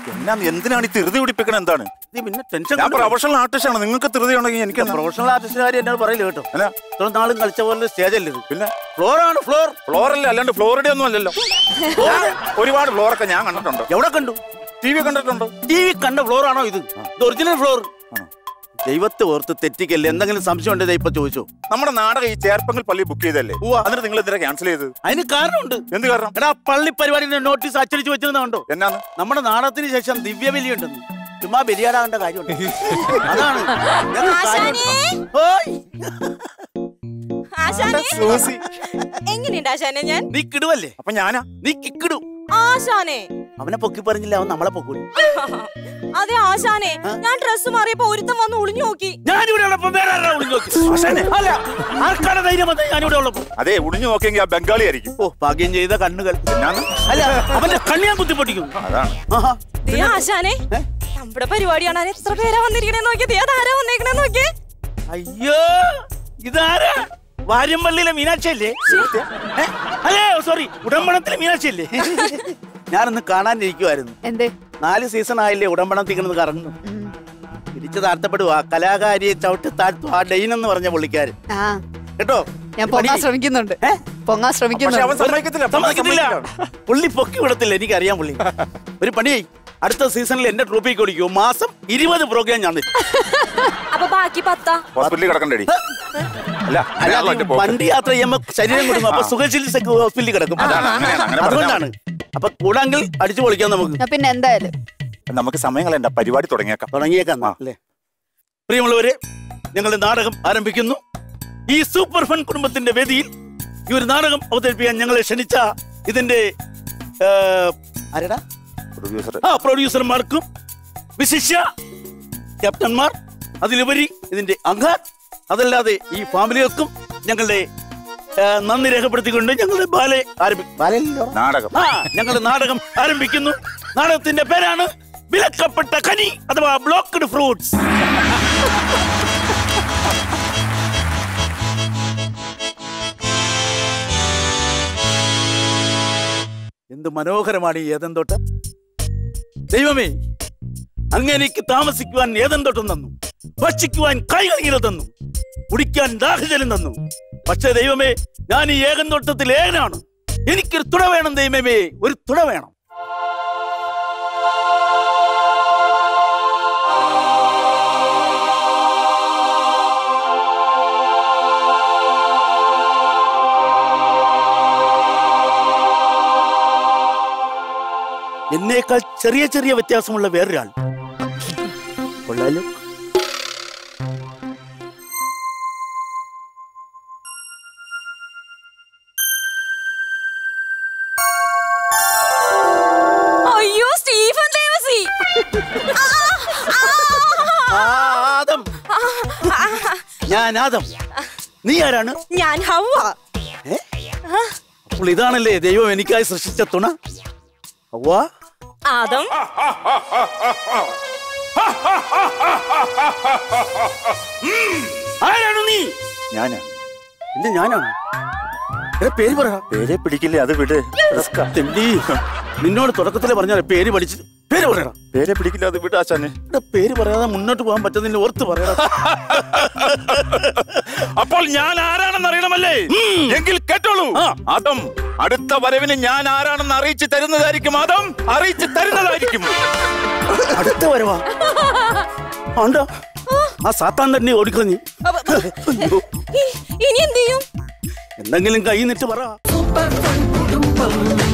എന്നാ എന്തിനാണ് ഈ ധൃതി പിടിപ്പിക്കണത് എന്താണ് നീ പിന്നെ ടെൻഷൻ ഞാൻ പ്രൊഫഷണൽ ആർട്ടിസ്റ്റ് ആണ് നിങ്ങൾക്ക് ധൃതി ഉണ്ടെങ്കിൽ എനിക്ക് എന്നാ? പ്രൊഫഷണൽ ആർട്ടിസ്റ്റുകാർ എന്നോട് പറയില്ല കേട്ടോ അല്ല ഇത്ര നാളും കളിച്ച പോലെ സ്റ്റേജ് അല്ലേ ഇത് പിന്നെ ഫ്ലോർ ആണ് ഫ്ലോർ ഫ്ലോറല്ല അല്ലാണ്ട് ഫ്ലോറിഡ ഒന്നും അല്ലല്ലോ ഞാൻ ഒരുപാട് ഫ്ലോറൊക്കെ ഞാൻ കണ്ടിട്ടുണ്ട് എവിടെ കണ്ടു ടി വി കണ്ടിട്ടുണ്ട് ടി വി കണ്ട ഫ്ലോർ ആണോ ഇത് ഇത് ഒറിജിനൽ ഫ്ലോർ ദൈവത്തെ ഓർത്ത് തെറ്റിക്കല്ലേ എന്തെങ്കിലും സംശയം ഉണ്ടെങ്കിൽ ഇപ്പൊ ചോദിച്ചോ നമ്മുടെ നാടകം ഈ ചേർപ്പങ്കൽ പള്ളി ബുക്ക് ചെയ്തല്ലേ ഉവ്വ. എന്നിട്ട് നിങ്ങൾ എന്തിനാ ക്യാൻസൽ ചെയ്തത് അതിന് കാരണമുണ്ട് എന്ത് കാരണം എടാ പള്ളി പരിപാടിന്റെ നോട്ടീസ് അച്ചടിച്ച് വെച്ചിരുന്നുണ്ടോ എന്നാന്ന് നമ്മുടെ നാടകത്തിന് ശേഷം ദിവ്യ ബലിയുണ്ടെന്ന് ചുമ്മാ ബലിയാടാകേണ്ട കാര്യമുണ്ട് അതാണ് ഞങ്ങൾ കാര്യം- ആശാനേ! ഓയ്! ആശാനെ സൂസി എങ്ങനെയുണ്ട് ആശാനെ ഞാൻ നീ കിടുവല്ലേ അപ്പൊ ഞാനാ നീ കിക്കിടു ആശാനെ അവനെ പൊക്കി പറഞ്ഞില്ല അവൻ നമ്മളെ പൊക്കൂടി അതെ ആശാനെ ഞാൻ ഡ്രസ് മാറിയപ്പോ ഒരുത്തം വന്ന് ഒളിഞ്ഞു നോക്കി ഞാനിവിടെ ഉള്ളപ്പോ വേറെ ആരാ ഒളിഞ്ഞു നോക്കി? അല്ല ആർക്കാണ് ധൈര്യം വന്നത് ഞാനിവിടെ ഉള്ളപ്പോ അതെ ഒളിഞ്ഞു നോക്കിയെങ്കിൽ ആ ബംഗാളി ആയിരിക്കും ഓ ഭാഗ്യം ചെയ്ത കണ്ണുകൾ എന്നാന്ന് അല്ല അവന്റെ കണ്ണ് ഞാൻ കുത്തിപ്പൊട്ടിക്കും അതാണ് ആഹാ. ദേ ആശാനെ ഏ? നമ്മുടെ പരിപാടി കാണാൻ എത്ര പേരാ വന്നിരിക്കണേ നോക്കിയേ ദേ അതാരാ വന്നേക്കണേ നോക്കിയേ അയ്യോ ഇതാരാ വാര്യമ്പള്ളിയിലെ മീനാക്ഷി അല്ലേ ഏ? അല്ലേ സോറി ഉടമ്പണത്തിലെ മീനാക്ഷി അല്ലേ ഞാനൊന്ന് കാണാനിരിക്കുമായിരുന്നു എന്തേ നാല് സീസൺ ആയില്ലേ ഉടമ്പണം തിങ്ങണത് കറങ്ങുന്നു പിടിച്ചു താഴ്ത്തപ്പെടുക കലാകാരിയെ ചവിട്ടി താഴ്ത്തു ആ ഡെയിൻ എന്ന് പറഞ്ഞ പുള്ളിക്കാരൻ ആ കേട്ടോ ഞാൻ പൊങ്ങാൻ ശ്രമിക്കുന്നുണ്ട് ഏ? പൊങ്ങാൻ പക്ഷെ അവൻ ശ്രമിക്കുന്നുണ്ട് സമ്മതിക്കത്തില്ല സമ്മതിക്കത്തില്ല പുള്ളി പൊക്കി വിടത്തില്ല എനിക്കറിയാം പുള്ളി ഒരു പണി ചെയ്യ്. അടുത്ത സീസണിൽ എന്റെ ട്രോഫി കൊടുക്കൂ മാസം ഇരുപത് പ്രോഗ്രാം ഞാൻ തരും. അപ്പൊ ബാക്കി പത്താ ഹോസ്പിറ്റലിൽ കിടക്കണ്ടേടി അല്ല അല്ലാതെ അങ്ങനെയാണല്ലോ ഈ എന്റെ പോക്ക്. വണ്ടി യാത്ര ചെയ്യുമ്പോ ശരീരം കൊടുക്കും അപ്പൊ സുഖചികിത്സക്ക് ഹോസ്പിറ്റലിൽ കിടക്കും അതാണ്, അങ്ങനെയാണ്, അങ്ങനെ അതുകൊണ്ടാണ് അപ്പൊ കൂടാങ്കിൽ അടിച്ചു പൊളിക്കാം നമുക്ക് ഞാൻ പിന്നെ എന്തായാലും നമുക്ക് സമയം കളയണ്ട പരിപാടി തുടങ്ങിയേക്കാം തുടങ്ങിയേക്കാം എന്നാ, അല്ലേ പ്രിയമുള്ളവരെ ഞങ്ങളുടെ നാടകം ആരംഭിക്കുന്നു ഈ സൂപ്പർ ഫൺ കുടുംബത്തിന്റെ വേദിയിൽ ഈ ഒരു നാടകം അവതരിപ്പിക്കാൻ ഞങ്ങളെ ക്ഷണിച്ച ഇതിന്റെ ആ, ആരെടാ പ്രൊഡ്യൂസർ ആ പ്രൊഡ്യൂസർമാർക്കും വിശിഷ്യ ക്യാപ്റ്റന്മാർ അതിലുപരി ഇതിന്റെ അംഗാർ അതല്ലാതെ ഈ ഫാമിലികൾക്കും ഞങ്ങളുടെ ആ, നന്ദി രേഖപ്പെടുത്തിക്കൊണ്ട് ഞങ്ങളുടെ ബാലെ ആരംഭിക്കും നാടകം ആ ഞങ്ങളുടെ നാടകം ആരംഭിക്കുന്നു നാടകത്തിന്റെ പേരാണ് വിലക്കപ്പെട്ട കനി അഥവാ ബ്ലോക്ക്ഡ് ഫ്രൂട്ട്സ് എന്ത് മനോഹരമാണ് ഈ ഏതൻ തോട്ടം ദൈവമേ അങ്ങനെക്ക് താമസിക്കുവാൻ ഏതൻ തോട്ടം തന്നു ഭക്ഷിക്കുവാൻ കൈകളിൽ തന്നു കുടിക്കാൻ ദാഹജലം തന്നു പക്ഷേ ദൈവമേ ഞാൻ ഈ ഏകൻ തോട്ടത്തിൽ ഏകനാണ് എനിക്കൊരു തുണ വേണം ദൈവമേ ഒരു തുണ വേണം എന്നേക്കാൾ ചെറിയ ചെറിയ വ്യത്യാസമുള്ള വേറൊരാൾ കൊള്ളാലോ അയ്യോ സ്റ്റീഫൻ ദേവസി ആ, ആദം ഞാൻ ആദം നീ ആരാണ് ഞാൻ ഹവ്വ ഏ? അപ്പോൾ ഇതാണല്ലേ ദൈവം എനിക്കായി സൃഷ്ടിച്ച തുണ അവ്വാ ആദം ആരാണ് നീ ഞാനാ ഇല്ല ഞാനാണ് എടാ, പേര് പറ പേരെ പിടിക്കില്ലേ അത് വിട് റിസ്കാ. തെണ്ടി നിന്നോട് തുടക്കത്തിലെ പറഞ്ഞാൽ പേര് പഠിച്ച് പേര് പറയടാ പേരെ പിടിക്കില്ല അത് വിട് ആശാന് എടാ, പേര് പറയാതെ മുന്നോട്ട് പോകാൻ പറ്റുന്നതിന് ഓർത്ത് പറയടാ അപ്പോൾ ഞാൻ ആരാണെന്ന് അറിയണമല്ലേ എങ്കിൽ കേട്ടോളൂ ആ. അതം അടുത്ത വരവിന് ഞാൻ ആരാണെന്ന് അറിയിച്ചു തരുന്നതായിരിക്കും അതം അറിയിച്ചു തരുന്നതായിരിക്കും അടുത്ത വരവാ ആണ്ടോ ആ സാത്താൻ തന്നെ ഓടിക്കളഞ്ഞു അയ്യോ ഇ- ഇനി എന്ത് ചെയ്യും എന്തെങ്കിലും കൈ നിട്ട് പറ സൂപ്പർ ഫൺ കുടുംബം